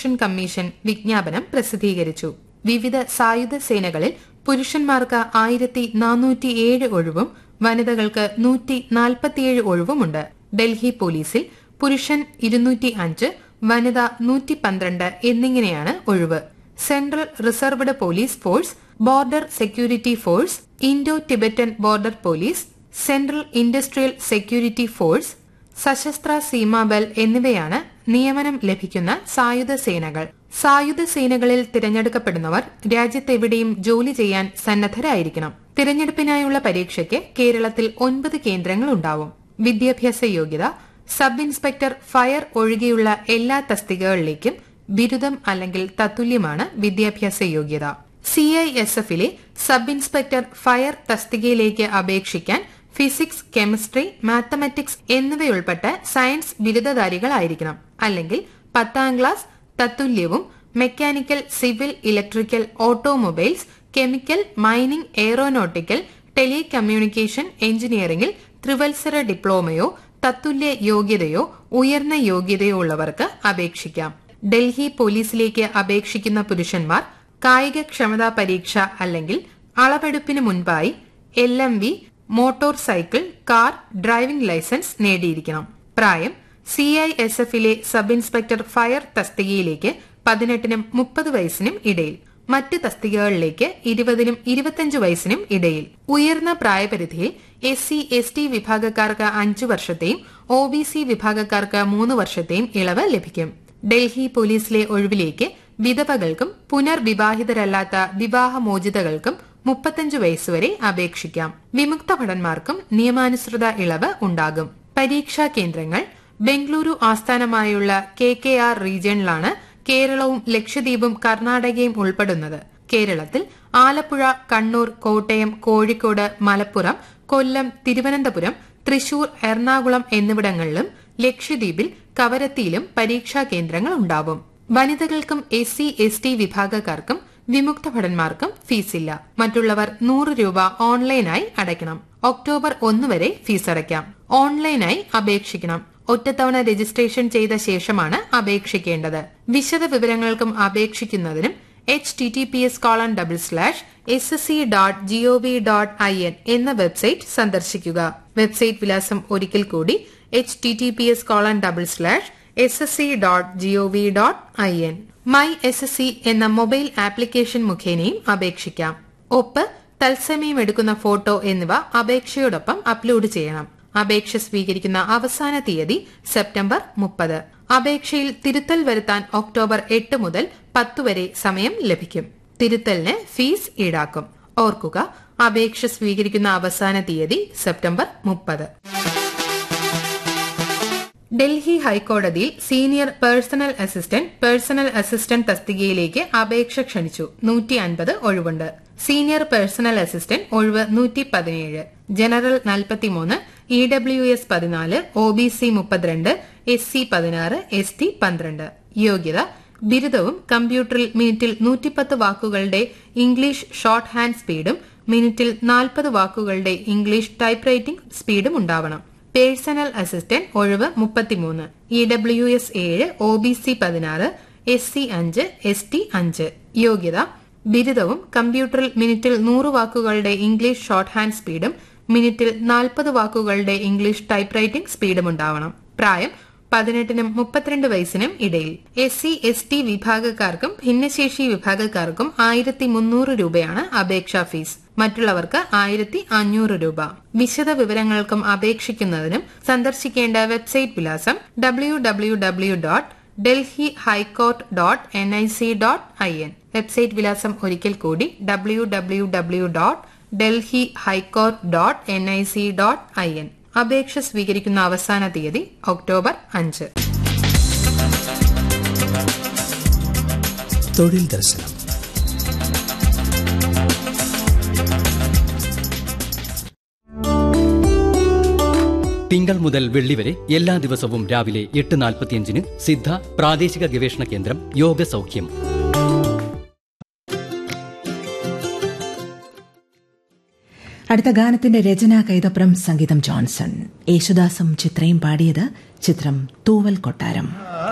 selection commission വിജ്ഞാപനം പ്രസിദ്ധീകരിച്ചു വിവിധ സായുധ സേനകളിൽ പുരുഷന്മാർക്ക് ആയിരത്തി നാനൂറ്റിയേഴ് ഒഴിവും വനിതകൾക്ക് നൂറ്റി നാൽപ്പത്തിയേഴ് ഒഴിവുമുണ്ട് ഡൽഹി പോലീസിൽ പുരുഷൻ ഇരുന്നൂറ്റി അഞ്ച് വനിത നൂറ്റി പന്ത്രണ്ട് എന്നിങ്ങനെയാണ് ഒഴിവ് central reserved police force border security force Indo Tibetan border police central industrial security force Sashastra Seema Bal എന്നിവയാണ് നിയമനം ലഭിക്കുന്ന സായുധ സേനകൾ സായുധ സേനകളിൽ തിരഞ്ഞെടുക്കപ്പെടുന്നവർ രാജ്യത്തെവിടെയും ജോലി ചെയ്യാൻ സന്നദ്ധരായിരിക്കണം തിരഞ്ഞെടുപ്പിനായുള്ള പരീക്ഷയ്ക്ക് കേരളത്തിൽ ഒൻപത് കേന്ദ്രങ്ങൾ ഉണ്ടാവും വിദ്യാഭ്യാസ യോഗ്യത സബ് ഇൻസ്പെക്ടർ ഫയർ ഒഴികെയുള്ള എല്ലാ തസ്തികകളിലേക്കും ബിരുദം അല്ലെങ്കിൽ തത്തുല്യമാണ് വിദ്യാഭ്യാസ യോഗ്യത സി ഐ എസ് എഫിലെ സബ് ഇൻസ്പെക്ടർ ഫയർ തസ്തികയിലേക്ക് അപേക്ഷിക്കാൻ ഫിസിക്സ് കെമിസ്ട്രി മാത്തമാറ്റിക്സ് എന്നിവയുൾപ്പെട്ട സയൻസ് ബിരുദധാരികളായിരിക്കണം അല്ലെങ്കിൽ പത്താം ക്ലാസ് തത്തുല്യവും mechanical civil electrical automobiles chemical mining aeronautical telecommunication എഞ്ചിനീയറിംഗിൽ ത്രിവത്സര ഡിപ്ലോമയോ തത്തുല്യ യോഗ്യതയോ ഉയർന്ന യോഗ്യതയോ ഉള്ളവർക്ക് അപേക്ഷിക്കാം ഡൽഹി പോലീസിലേക്ക് അപേക്ഷിക്കുന്ന പുരുഷന്മാർ കായിക ക്ഷമതാ പരീക്ഷ അല്ലെങ്കിൽ അളവെടുപ്പിന് മുൻപായി L M V motor cycle car driving licence നേടിയിരിക്കണം പ്രായം സി ഐ എസ് എഫിലെ സബ് ഇൻസ്പെക്ടർ ഫയർ തസ്തികയിലേക്ക് പതിനെട്ടിനും മുപ്പത് വയസ്സിനും ഇടയിൽ മറ്റ് തസ്തികകളിലേക്ക് ഇരുപതിനും ഇരുപത്തിയഞ്ച് വയസ്സിനും ഇടയിൽ ഉയർന്ന പ്രായപരിധിയിൽ എസ് സി എസ് ടി വിഭാഗക്കാർക്ക് അഞ്ചു വർഷത്തെയും ഒ ബി സി വിഭാഗക്കാർക്ക് മൂന്ന് വർഷത്തെയും ഇളവ് ലഭിക്കും ഡൽഹി പോലീസിലെ ഒഴിവിലേക്ക് വിധവകൾക്കും പുനർവിവാഹിതരല്ലാത്ത വിവാഹമോചിതകൾക്കും മുപ്പത്തഞ്ച് വയസ്സുവരെ അപേക്ഷിക്കാം വിമുക്ത ഭടന്മാർക്കും നിയമാനുസൃത ഇളവ് ഉണ്ടാകും പരീക്ഷാ കേന്ദ്രങ്ങൾ ബംഗളൂരു ആസ്ഥാനമായുള്ള കെ കെ ആർ റീജിയണിലാണ് കേരളവും ലക്ഷദ്വീപും കർണാടകയും ഉൾപ്പെടുന്നത് കേരളത്തിൽ ആലപ്പുഴ കണ്ണൂർ കോട്ടയം കോഴിക്കോട് മലപ്പുറം കൊല്ലം തിരുവനന്തപുരം തൃശൂർ എറണാകുളം എന്നിവിടങ്ങളിലും ലക്ഷദ്വീപിൽ കവരത്തിയിലും പരീക്ഷാ കേന്ദ്രങ്ങൾ ഉണ്ടാവും വനിതകൾക്കും എസ് സി എസ് ടി വിഭാഗക്കാർക്കും വിമുക്ത ഭടന്മാർക്കും ഫീസില്ല മറ്റുള്ളവർ നൂറ് രൂപ ഓൺലൈനായി അടയ്ക്കണം ഒക്ടോബർ ഒന്ന് വരെ ഫീസ് അടയ്ക്കാം ഓൺലൈനായി അപേക്ഷിക്കണം ഒറ്റത്തവണ രജിസ്ട്രേഷൻ ചെയ്ത ശേഷമാണ് അപേക്ഷിക്കേണ്ടത് വിശദ വിവരങ്ങൾക്കും അപേക്ഷിക്കുന്നതിനും H T T P S colon double slash S S C dot G O V dot I N എന്ന വെബ്സൈറ്റ് സന്ദർശിക്കുക വെബ്സൈറ്റ് വിലാസം ഒരിക്കൽ കൂടി H T T P S colon double slash S S C dot G O V dot I N my S S C എന്ന mobile application മുഖേനയും അപേക്ഷിക്കാം ഒപ്പ് തത്സമയം എടുക്കുന്ന ഫോട്ടോ എന്നിവ അപേക്ഷയോടൊപ്പം അപ്ലോഡ് ചെയ്യണം അപേക്ഷ സ്വീകരിക്കുന്ന അവസാന തീയതി സെപ്റ്റംബർ മുപ്പത് അപേക്ഷയിൽ തിരുത്തൽ വരുത്താൻ ഒക്ടോബർ എട്ട് മുതൽ പത്ത് വരെ സമയം ലഭിക്കും തിരുത്തലിന് ഫീസ് ഈടാക്കും ഓർക്കുക അപേക്ഷ സ്വീകരിക്കുന്ന അവസാന തീയതി സെപ്റ്റംബർ മുപ്പത് ഡൽഹി ഹൈക്കോടതിയിൽ senior personal assistant personal assistant തസ്തികയിലേക്ക് അപേക്ഷ ക്ഷണിച്ചു നൂറ്റി അൻപത് ഒഴിവുണ്ട് സീനിയർ പേഴ്സണൽ അസിസ്റ്റന്റ് ഒഴിവ് നൂറ്റി പതിനേഴ് ജനറൽ നാൽപ്പത്തിമൂന്ന് ഇ ഡബ്ല്യു എസ് പതിനാല് ഒ ബി സി മുപ്പത്തിരണ്ട് എസ് സി പതിനാറ് എസ് ടി പന്ത്രണ്ട് യോഗ്യത ബിരുദവും കമ്പ്യൂട്ടറിൽ മിനിറ്റിൽ നൂറ്റിപ്പത്ത് വാക്കുകളുടെ ഇംഗ്ലീഷ് ഷോർട്ട് ഹാൻഡ് സ്പീഡും മിനിറ്റിൽ നാൽപ്പത് വാക്കുകളുടെ ഇംഗ്ലീഷ് ടൈപ്പ് റൈറ്റിംഗ് സ്പീഡും ഉണ്ടാവണം പേഴ്സണൽ അസിസ്റ്റന്റ് ഒഴിവ് മുപ്പത്തിമൂന്ന് ഇ ഡബ്ല്യു എസ് ഏഴ് ഒ ബി സി പതിനാറ് എസ് സി അഞ്ച് എസ് ടി അഞ്ച് യോഗ്യത ബിരുദവും കമ്പ്യൂട്ടറിൽ മിനിറ്റിൽ നൂറ് വാക്കുകളുടെ ഇംഗ്ലീഷ് ഷോർട്ട് ഹാൻഡ് സ്പീഡും മിനിറ്റിൽ നാൽപ്പത് വാക്കുകളുടെ ഇംഗ്ലീഷ് ടൈപ്പ് റൈറ്റിംഗ് സ്പീഡും ഉണ്ടാവണം പ്രായം പതിനെട്ടിനും മുപ്പത്തിരണ്ട് വയസ്സിനും ഇടയിൽ എസ് സി എസ് ടി വിഭാഗക്കാർക്കും ഭിന്നശേഷി വിഭാഗക്കാർക്കും ആയിരത്തി മുന്നൂറ് രൂപയാണ് അപേക്ഷാ ഫീസ് മറ്റുള്ളവർക്ക് ആയിരത്തി അഞ്ഞൂറ് രൂപ വിശദ വിവരങ്ങൾക്കും അപേക്ഷിക്കുന്നതിനും സന്ദർശിക്കേണ്ട വെബ്സൈറ്റ് വിലാസം W W W dot Delhi high court dot N I C dot I N website വിലാസം ഒരിക്കൽ കൂടി W W W dot Delhi high court dot N I C dot I N അപേക്ഷ സ്വീകരിക്കുന്ന അവസാന തീയതി ഒക്ടോബർ അഞ്ച് തൊഴിൽ ദർശനം തിങ്കൾ മുതൽ വെള്ളി വരെ എല്ലാ ദിവസവും രാവിലെ എട്ട് നാൽപ്പത്തിയഞ്ചിന് സിദ്ധ പ്രാദേശിക ഗവേഷണ കേന്ദ്രം യോഗ സൗഖ്യം അടുത്ത ഗാനത്തിന്റെ രചന കൈതപ്രം സംഗീതം ജോൺസൺ യേശുദാസും ചിത്രയും പാടിയത് ചിത്രം തൂവൽ കൊട്ടാരം